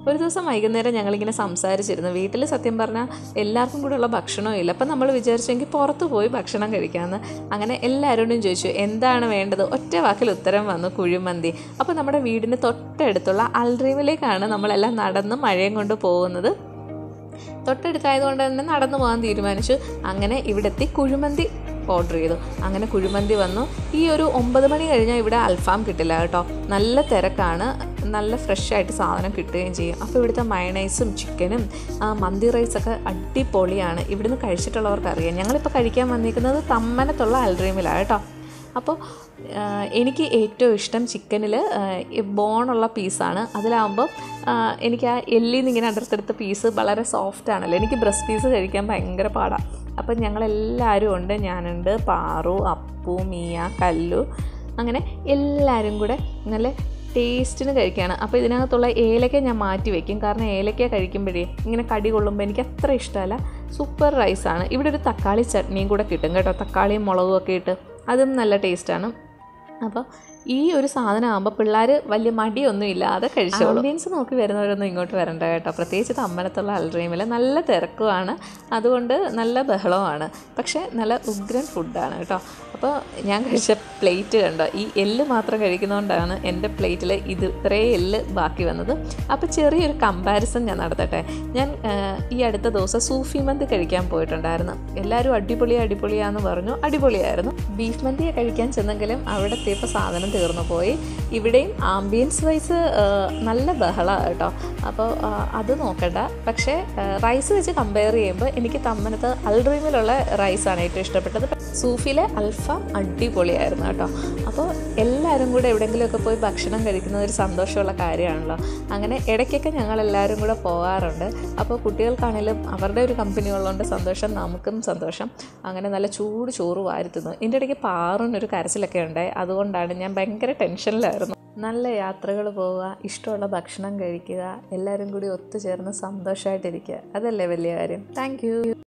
ഒരു ദിവസം വൈകുന്നേരം ഞങ്ങളിങ്ങനെ സംസാരിച്ചിരുന്നു വീട്ടിൽ സത്യം പറഞ്ഞാൽ എല്ലാവർക്കും കൂടെ ഉള്ള ഭക്ഷണവും ഇല്ല അപ്പം നമ്മൾ വിചാരിച്ചെങ്കിൽ പുറത്ത് പോയി ഭക്ഷണം കഴിക്കാമെന്ന് അങ്ങനെ എല്ലാവരോടും ചോദിച്ചു എന്താണ് വേണ്ടത് ഒറ്റ വാക്കിൽ ഉത്തരം വന്നു കുഴിമന്തി അപ്പോൾ നമ്മുടെ വീടിന് തൊട്ടടുത്തുള്ള അൽഡ്രീമിലേക്കാണ് നമ്മളെല്ലാം നടന്ന് മഴയും കൊണ്ട് പോകുന്നത് തൊട്ടടുത്തായതുകൊണ്ട് തന്നെ നടന്നു പോകാൻ തീരുമാനിച്ചു അങ്ങനെ ഇവിടെ എത്തി കുഴിമന്തി ഓർഡർ ചെയ്തു അങ്ങനെ കുഴിമന്തി വന്നു ഈ ഒരു ഒമ്പത് മണി കഴിഞ്ഞാൽ ഇവിടെ അൽഫാം കിട്ടില്ല കേട്ടോ നല്ല തിരക്കാണ് നല്ല ഫ്രഷ് ആയിട്ട് സാധനം കിട്ടുകയും ചെയ്യും അപ്പോൾ ഇവിടുത്തെ മയണൈസും ചിക്കനും ആ, മന്തി റൈസൊക്കെ അടിപൊളിയാണ് ഇവിടുന്ന് കഴിച്ചിട്ടുള്ളവർക്ക് അറിയാം ഞങ്ങളിപ്പോൾ കഴിക്കാൻ വന്നിരിക്കുന്നത് തമ്മനത്തുള്ള അൽഡ്രീമിലാണ് കേട്ടോ അപ്പോൾ ആ, എനിക്ക് ഏറ്റവും ഇഷ്ടം ചിക്കനിൽ ബോണുള്ള പീസാണ് അതിലാകുമ്പോൾ എനിക്ക് ആ എല്ലിൽ നിന്ന് ഇങ്ങനെ അടുത്തടുത്ത പീസ് വളരെ സോഫ്റ്റ് ആണല്ലോ എനിക്ക് ബ്രസ്റ്റ് പീസ് കഴിക്കാൻ ഭയങ്കര പാടാണ് അപ്പം ഞങ്ങളെല്ലാവരും ഉണ്ട് ഞാനുണ്ട് പാറു അപ്പു മിയ കല്ലു അങ്ങനെ എല്ലാവരും കൂടെ നല്ല ടേസ്റ്റിന് കഴിക്കുകയാണ് അപ്പോൾ ഇതിനകത്തുള്ള ഏലക്ക ഞാൻ മാറ്റി വെക്കും കാരണം ഏലക്ക കഴിക്കുമ്പോഴേ ഇങ്ങനെ കടി കൊള്ളുമ്പോൾ എനിക്ക് അത്ര ഇഷ്ടമല്ല സൂപ്പർ റൈസാണ് ഇവിടെ ഒരു തക്കാളി ചട്നിയും കൂടെ കിട്ടും കേട്ടോ തക്കാളിയും മുളകും ഒക്കെ ഇട്ട് അതും നല്ല ടേസ്റ്റാണ് അപ്പോൾ ഈ ഒരു സാധനം ആകുമ്പോൾ പിള്ളേർ വലിയ മടിയൊന്നും ഇല്ലാതെ കഴിച്ചോളും ആംബിയൻസ് നോക്കി വരുന്നവരൊന്നും ഇങ്ങോട്ട് വരണ്ട കേട്ടോ പ്രത്യേകിച്ച് തമ്മനത്തുള്ള അൽഡ്രീമിൽ നല്ല തിരക്കുമാണ് അതുകൊണ്ട് നല്ല ബഹളമാണ് പക്ഷേ നല്ല ഉഗ്രൻ ഫുഡാണ് കേട്ടോ അപ്പോൾ ഞാൻ കഴിച്ച പ്ലേറ്റ് കണ്ടോ ഈ എല്ല് മാത്രം കഴിക്കുന്നതുകൊണ്ടാണ് എൻ്റെ പ്ലേറ്റിൽ ഇത് ഇത്രയും എല്ല് ബാക്കി വന്നത് അപ്പോൾ ചെറിയൊരു കമ്പാരിസൺ ഞാൻ നടത്തട്ടെ ഞാൻ ആ, ഈ അടുത്ത ദിവസം സൂഫി മന്തി കഴിക്കാൻ പോയിട്ടുണ്ടായിരുന്നു എല്ലാവരും അടിപൊളി അടിപൊളിയാന്ന് പറഞ്ഞു അടിപൊളിയായിരുന്നു ബീഫ് മന്തി കഴിക്കാൻ ചെന്നെങ്കിലും അവിടെ എത്തിയപ്പോൾ സാധനം തീർന്നു പോയി ഇവിടെയും ആംബിയൻസ് വൈസ് നല്ല ബഹളമാണ് കേട്ടോ അപ്പോൾ ആ, അത് നോക്കണ്ട പക്ഷേ റൈസ് വെച്ച് കമ്പയർ ചെയ്യുമ്പോൾ എനിക്ക് തമ്മനത്ത് അൽഡ്രീമിലുള്ള റൈസാണ് ഏറ്റവും ഇഷ്ടപ്പെട്ടത് സൂഫിലെ അൽഫാം അടിപൊളിയായിരുന്നു കേട്ടോ അപ്പോൾ എല്ലാവരും കൂടെ എവിടെയെങ്കിലുമൊക്കെ പോയി ഭക്ഷണം കഴിക്കുന്നത് ഒരു സന്തോഷമുള്ള കാര്യമാണല്ലോ അങ്ങനെ ഇടയ്ക്കൊക്കെ ഞങ്ങൾ എല്ലാവരും കൂടെ പോകാറുണ്ട് അപ്പോൾ കുട്ടികൾക്കാണെങ്കിലും അവരുടെ ഒരു കമ്പനി ഉള്ളതുകൊണ്ട് സന്തോഷം നമുക്കും സന്തോഷം അങ്ങനെ നല്ല ചൂട് ചോറ് വാരുത്തുന്നു ഇതിൻ്റെ ഇടയ്ക്ക് പാറിനൊരു കരച്ചിലൊക്കെ ഉണ്ടായി അതുകൊണ്ടാണ് ഞാൻ ഭയങ്കര ടെൻഷനിലായിരുന്നു നല്ല യാത്രകൾ പോവുക ഇഷ്ടമുള്ള ഭക്ഷണം കഴിക്കുക എല്ലാവരും കൂടി ഒത്തുചേർന്ന് സന്തോഷമായിട്ടിരിക്കുക അതല്ലേ വലിയ കാര്യം താങ്ക്